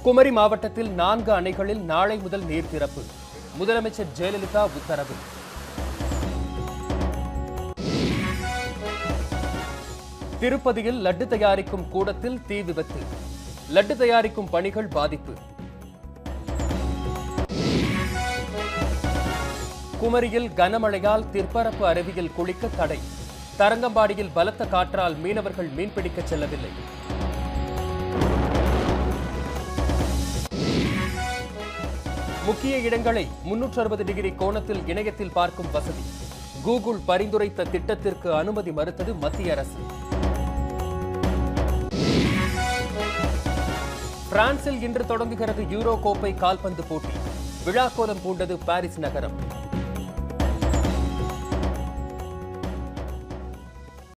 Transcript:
குமரி மாவட்டத்தில் நான்கு அணைகளில் நாளை முதல் நீர் திறப்பு முதலமைச்சர் ஜெயலலிதா உத்தரவு திருப்பதியில் லட்டு தயாரிக்கும் கூடத்தில் தீ விபத்து லட்டு தயாரிக்கும் பணிகள் பாதிப்பு குமரியில் கனமழையால் திற்பரப்பு அருவியில் குளிக்க தடை தரங்கம்பாடியில் பலத்த காற்றால் மீனவர்கள் மீன்பிடிக்க செல்லவில்லை முக்கிய இடங்களை முன்னூற்று அறுபது டிகிரி கோணத்தில் இணையத்தில் பார்க்கும் வசதி கூகுள் பரிந்துரைத்த திட்டத்திற்கு அனுமதி மறுத்தது மத்திய அரசு பிரான்சில் இன்று தொடங்குகிறது யூரோ கோப்பை கால்பந்து போட்டி விழாக்கோலம் பூண்டது பாரிஸ் நகரம்